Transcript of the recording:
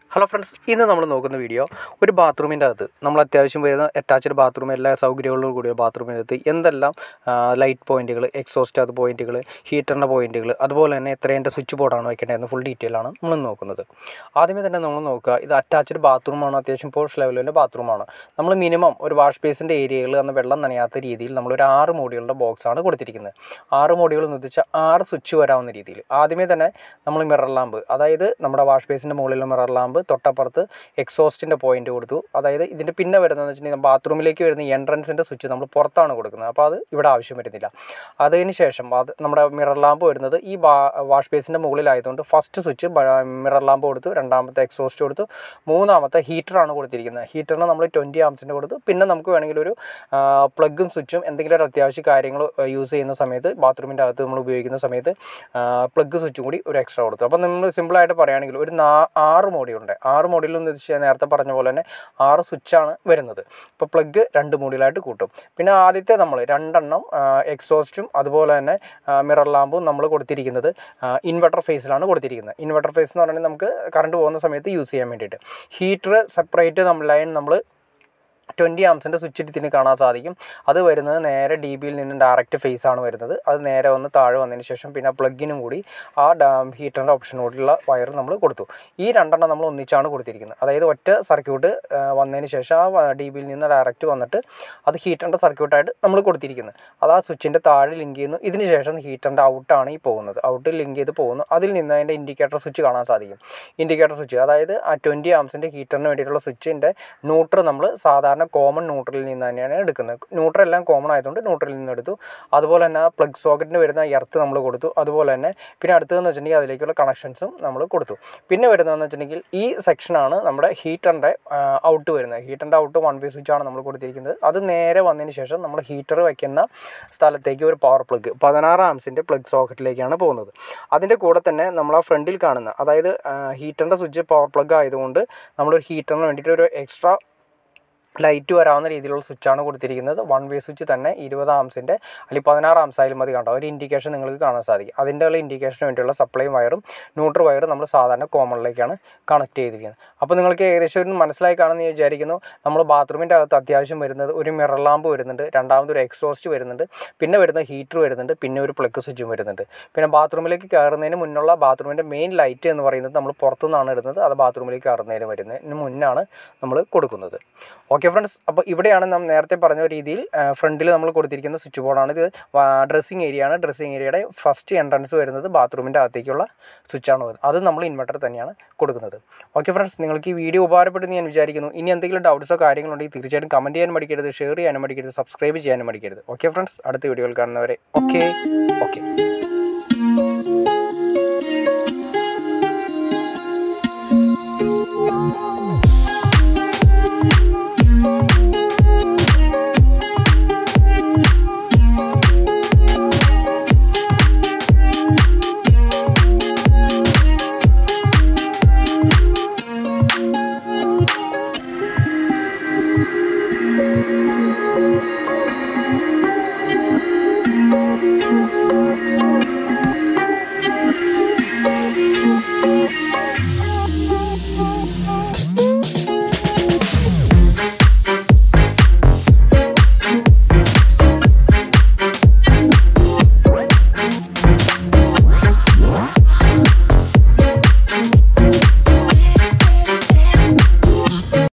Hello friends ഇന്ന് നമ്മൾ നോക്കുന്ന വീഡിയോ ഒരു ബാത്റൂമിൻ്റെ അകത്ത് നമ്മൾ അത്യാവശ്യം വരുന്ന അറ്റാച്ച്ഡ് ബാത്റൂം എല്ലാ സൗകര്യങ്ങളോടും കൂടിയ ബാത്റൂമിൻ്റെ അകത്ത് എന്തെല്ലാം ലൈറ്റ് പോയിൻറ്റുകൾ എക്സോസ്റ്റ് അത് പോയിൻറ്റുകൾ ഹീറ്ററിൻ്റെ പോയിൻറ്റുകൾ അതുപോലെ തന്നെ എത്രേൻ്റെ സ്വിച്ച് ബോർഡാണ് വെക്കേണ്ടതെന്ന് ഫുൾ ഡീറ്റെയിൽ ആണ് നമ്മൾ നോക്കുന്നത് ആദ്യമേ തന്നെ നമ്മൾ നോക്കുക ഇത് അറ്റാച്ച്ഡ് ബാത്റൂമാണ് അത്യാവശ്യം പോഷ് ലെവലിൻ്റെ ബാത്റൂമാണ് നമ്മൾ മിനിമം ഒരു വാഷ് ബേസിൻ്റെ ഏരിയകളിൽ അന്ന് വെള്ളം നനയാത്ത രീതിയിൽ നമ്മളൊരു ആറ് മോഡികളുടെ ബോക്സാണ് കൊടുത്തിരിക്കുന്നത് ആറ് മോഡികൾ എന്ന് ഉദ്ദേശിച്ചാൽ ആറ് സ്വിച്ച് വരാവുന്ന രീതിയിൽ ആദ്യമേ തന്നെ നമ്മൾ മിറർ ലാമ്പ് അതായത് നമ്മുടെ വാഷ് ബേസിൻ്റെ മുകളിലുള്ള മിറർ ലാമ്പ് തൊട്ടപ്പുറത്ത് എക്സോസ്റ്റിൻ്റെ പോയിന്റ് കൊടുത്തു അതായത് ഇതിൻ്റെ പിന്നെ വരുന്നതെന്ന് വെച്ചിട്ടുണ്ടെങ്കിൽ ബാത്റൂമിലേക്ക് വരുന്ന എൻട്രൻസിൻ്റെ സ്വിച്ച് നമ്മൾ പുറത്താണ് കൊടുക്കുന്നത് അപ്പോൾ അത് ഇവിടെ ആവശ്യം വരുന്നില്ല അതിന് ശേഷം അത് നമ്മുടെ മിറർ ലാമ്പ് വരുന്നത് ഈ ബാ വാഷ് ബേസിൻ്റെ മുകളിലായതുകൊണ്ട് ഫസ്റ്റ് സ്വിച്ച് മിറർ ലാമ്പ് കൊടുത്തു രണ്ടാമത്തെ എക്സോസ്റ്റ് കൊടുത്തു മൂന്നാമത്തെ ഹീറ്ററാണ് കൊടുത്തിരിക്കുന്നത് ഹീറ്ററിന് നമ്മൾ ട്വൻറ്റി ആംസിൻ്റെ കൊടുത്തു പിന്നെ നമുക്ക് വേണമെങ്കിൽ ഒരു പ്ലഗും സ്വിച്ചും എന്തെങ്കിലും ഒരു അത്യാവശ്യ കാര്യങ്ങൾ യൂസ് ചെയ്യുന്ന സമയത്ത് ബാത്റൂമിൻ്റെ അകത്ത് നമ്മൾ ഉപയോഗിക്കുന്ന സമയത്ത് പ്ലഗ് സ്വിച്ചും കൂടി ഒരു എക്സ്ട്രാ കൊടുത്തു അപ്പോൾ നമ്മൾ സിമ്പിളായിട്ട് പറയുകയാണെങ്കിൽ ഒരു നാ ആറ് മോഡിയുണ്ട് ആറ് മോഡിൽ എന്ന് വെച്ചാൽ നേരത്തെ പറഞ്ഞ പോലെ തന്നെ ആറ് സ്വിച്ചാണ് വരുന്നത് ഇപ്പോൾ പ്ലഗ് രണ്ട് മോഡിലായിട്ട് കൂട്ടും പിന്നെ ആദ്യത്തെ നമ്മൾ രണ്ടെണ്ണം എക്സോസ്റ്റും അതുപോലെ തന്നെ മിറർ ലാമ്പും നമ്മൾ കൊടുത്തിരിക്കുന്നത് ഇൻവെർട്ടർ ഫേസിലാണ് കൊടുത്തിരിക്കുന്നത് ഇൻവെർട്ടർ ഫേസ് എന്ന് പറഞ്ഞാൽ നമുക്ക് കറണ്ട് പോകുന്ന സമയത്ത് യൂസ് ചെയ്യാൻ വേണ്ടിയിട്ട് ഹീറ്റർ സെപ്പറേറ്റ് നമ്മൾ ലൈൻ നമ്മൾ ട്വൻറ്റി ആംസിൻ്റെ സ്വിച്ച് ഇതിന് കാണാൻ സാധിക്കും അത് വരുന്നത് നേരെ ഡി ബിയിൽ നിന്ന് ഡയറക്റ്റ് ഫേസ് ആണ് വരുന്നത് അത് നേരെ വന്ന് താഴെ വന്നതിന് ശേഷം പിന്നെ പ്ലഗിനും കൂടി ആ ഹീറ്ററിൻ്റെ ഓപ്ഷനോടുള്ള വയർ നമ്മൾ കൊടുത്തു ഈ രണ്ടെണ്ണം നമ്മൾ ഒന്നിച്ചാണ് കൊടുത്തിരിക്കുന്നത് അതായത് ഒറ്റ സർക്യൂട്ട് വന്നതിന് ശേഷം ആ ഡി ബിയിൽ നിന്ന് ഡയറക്റ്റ് വന്നിട്ട് അത് ഹീറ്ററിൻ്റെ സർക്യൂട്ടായിട്ട് നമ്മൾ കൊടുത്തിരിക്കുന്നത് അത് ആ സ്വിച്ചിൻ്റെ താഴെ ലിങ്ക് ചെയ്യുന്നു ഇതിന് ശേഷം ഹീറ്ററിൻ്റെ ഔട്ടാണ് ഈ പോകുന്നത് ഔട്ട് ലിങ്ക് ചെയ്ത് പോകുന്നു അതിൽ നിന്ന് അതിൻ്റെ ഇൻഡിക്കേറ്റർ സ്വിച്ച് കാണാൻ സാധിക്കും ഇൻഡിക്കേറ്റർ സ്വിച്ച് അതായത് ആ ട്വൻറ്റി ആംസിൻ്റെ ഹീറ്ററിന് വേണ്ടിയിട്ടുള്ള സ്വിച്ചിൻ്റെ ന്യൂട്രൽ നമ്മൾ സാധാരണ കോമൺ ന്യൂട്രലിൽ നിന്ന് തന്നെയാണ് എടുക്കുന്നത് ന്യൂട്രൽ എല്ലാം കോമൺ ആയതുകൊണ്ട് ന്യൂട്രലിൽ നിന്ന് എടുത്തു അതുപോലെ തന്നെ പ്ലഗ് സോക്കറ്റിന് വരുന്ന എർത്ത് നമ്മൾ കൊടുത്തു അതുപോലെ തന്നെ പിന്നെ അടുത്തതെന്ന് വെച്ചിട്ടുണ്ടെങ്കിൽ അതിലേക്കുള്ള കണക്ഷൻസും നമ്മൾ കൊടുത്തു പിന്നെ വരുന്നതെന്ന് വെച്ചിട്ടുണ്ടെങ്കിൽ ഈ സെക്ഷനാണ് നമ്മുടെ ഹീറ്ററിൻ്റെ ഔട്ട് വരുന്നത് ഹീറ്ററിൻ്റെ ഔട്ട് വൺ വേ സ്വിച്ചാണ് നമ്മൾ കൊടുത്തിരിക്കുന്നത് അത് നേരെ വന്നതിന് ശേഷം നമ്മൾ ഹീറ്റർ വയ്ക്കുന്ന സ്ഥലത്തേക്ക് ഒരു പവർ പ്ലഗ് പതിനാറ് ആംസിൻ്റെ പ്ലഗ് സോക്കറ്റിലേക്കാണ് പോകുന്നത് അതിൻ്റെ കൂടെ തന്നെ നമ്മൾ ആ ഫ്രണ്ടിൽ കാണുന്ന അതായത് ഹീറ്ററിൻ്റെ സ്വിച്ച് പവർ പ്ലഗ് ആയതുകൊണ്ട് നമ്മളൊരു ഹീറ്ററിന് വേണ്ടിയിട്ട് ഒരു എക്സ്ട്രാ ലൈറ്റ് വരാവുന്ന രീതിയിലുള്ള സ്വിച്ചാണ് കൊടുത്തിരിക്കുന്നത് വൺ വേ സ്വിച്ച് തന്നെ ഇരുപത് ആംസിൻ്റെ അല്ലെങ്കിൽ പതിനാറ് ആംസ് ആയാലും മതി കണ്ടോ ഒരു ഇൻഡിക്കേഷൻ നിങ്ങൾക്ക് കാണാൻ സാധിക്കും അതിൻ്റെ ഉള്ള ഇൻഡിക്കേഷന് വേണ്ടിയുള്ള സപ്ലൈ വയറും ന്യൂട്രൽ വയറും നമ്മൾ സാധാരണ കോമണിലേക്കാണ് കണക്ട് ചെയ്തിരിക്കുന്നത് അപ്പോൾ നിങ്ങൾക്ക് ഏകദേശം ഒരു മനസ്സിലായി കാണുമെന്ന് ഞാൻ വിചാരിക്കുന്നു നമ്മൾ ബാത്റൂമിൻ്റെ അകത്ത് അത്യാവശ്യം വരുന്നത് ഒരു മിറർ ലാമ്പ് വരുന്നുണ്ട് രണ്ടാമത് ഒരു എക്സോസ്റ്റ് വരുന്നുണ്ട് പിന്നെ വരുന്ന ഹീറ്റർ വരുന്നുണ്ട് പിന്നെ ഒരു പ്ലഗ് സ്വിച്ചും വരുന്നുണ്ട് പിന്നെ ബാത്റൂമിലേക്ക് കയറുന്നതിന് മുന്നുള്ള ബാത്റൂമിൻ്റെ മെയിൻ ലൈറ്റ് എന്ന് പറയുന്നത് നമ്മൾ പുറത്തുനിന്നാണ് ഇടുന്നത് അത് ബാത്റൂമിലേക്ക് കയറുന്നതിന് വരുന്നതിന് മുന്നാണ് നമ്മൾ കൊടുക്കുന്നത് ഓക്കെ ഫ്രണ്ട്സ് അപ്പോൾ ഇവിടെയാണ് നാം നേരത്തെ പറഞ്ഞ രീതിയിൽ ഫ്രണ്ടിൽ നമ്മൾ കൊടുത്തിരിക്കുന്ന സ്വിച്ച് ബോർഡാണ് ഇത് ഡ്രസ്സിങ് ഏരിയ ആണ് ഡ്രസ്സിങ് ഏരിയയുടെ ഫസ്റ്റ് എൻട്രൻസ് വരുന്നത് ബാത്റൂമിൻ്റെ അകത്തേക്കുള്ള സ്വിച്ചാണ് വരുന്നത് അത് നമ്മൾ ഇൻവെർട്ടർ തന്നെയാണ് കൊടുക്കുന്നത് ഓക്കെ ഫ്രണ്ട്സ് നിങ്ങൾക്ക് ഈ വീഡിയോ ഉപകാരപ്പെട്ടെന്ന് ഞാൻ വിചാരിക്കുന്നു ഇനി എന്തെങ്കിലും ഡൗട്ട്സോ കാര്യങ്ങളുണ്ടെങ്കിൽ തീർച്ചയായിട്ടും കമൻറ്റ് ചെയ്യാൻ മടിക്കരുത് ഷെയർ ചെയ്യാനും മടിക്കരുത് സബ്സ്ക്രൈബ് ചെയ്യാനും മടിക്കരുത് ഓക്കെ ഫ്രണ്ട്സ് അടുത്ത വീഡിയോയിൽ കാണുന്നവരെ ഓക്കെ ഓക്കെ Thank you.